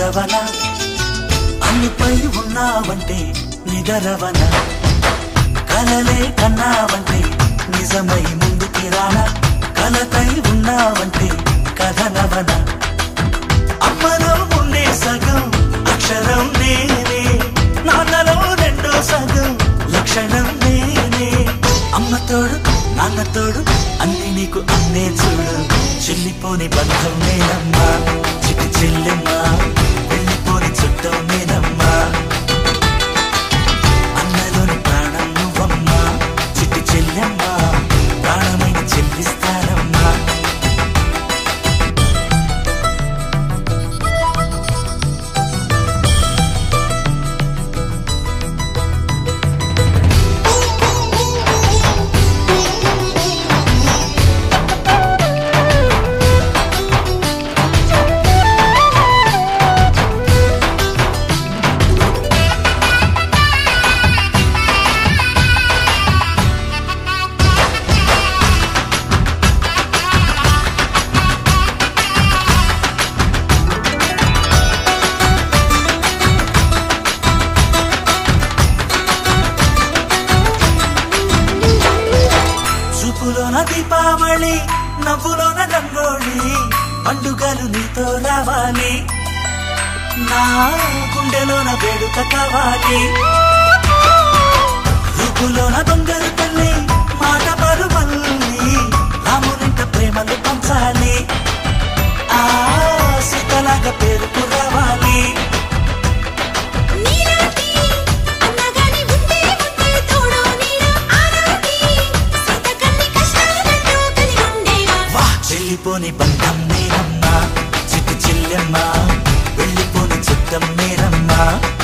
నిదరవన అన్నిపై ఉన్నావంటే నిదరవన కలలే కన్నావంటే నిజమై ముందుకి రానా కలతై ఉన్నావంటే కథనవన అమ్మలో ఉండే సగం అక్షరం నేనే నాన్నలో రెండో సగం లక్షణం నేనే అమ్మ తోడు నాన్న తోడు అన్ని నీకు అన్నే చూడు చెల్లిపోని బంధం నేనమ్మా చిట్టి చెల్లెమ్మా వెళ్ళిపోని చుట్టం నేనమ్మా అన్నలోని ప్రాణం నువ్వమ్మా చిట్టి చెల్లెమ్మా ప్రాణమైన చెల్లిస్తానమ్మా చూపులోన దీపావళి నవ్వులోన రంగోళి పండుగలు నీతో రావాలి నా గుండెలోన వేడుక కావాలి రూపులోన దొంగలు తల్లి మాట పరుమల్లి రామునింట ప్రేమలు పంచాలి ఆ సీతలాగా పేరుకు రావాలి నీలాంటి అన్నగాని ఉంటే ఉంటే తోడు నీడు ఆనాటి సీతకన్ని కష్టాలతో కలిగి ఉండేవా వా చెల్లిపోని బంధం నేనమ్మా చిట్టు చెల్లెమ్మా వెళ్ళిపోని చుట్టం నేనమ్మా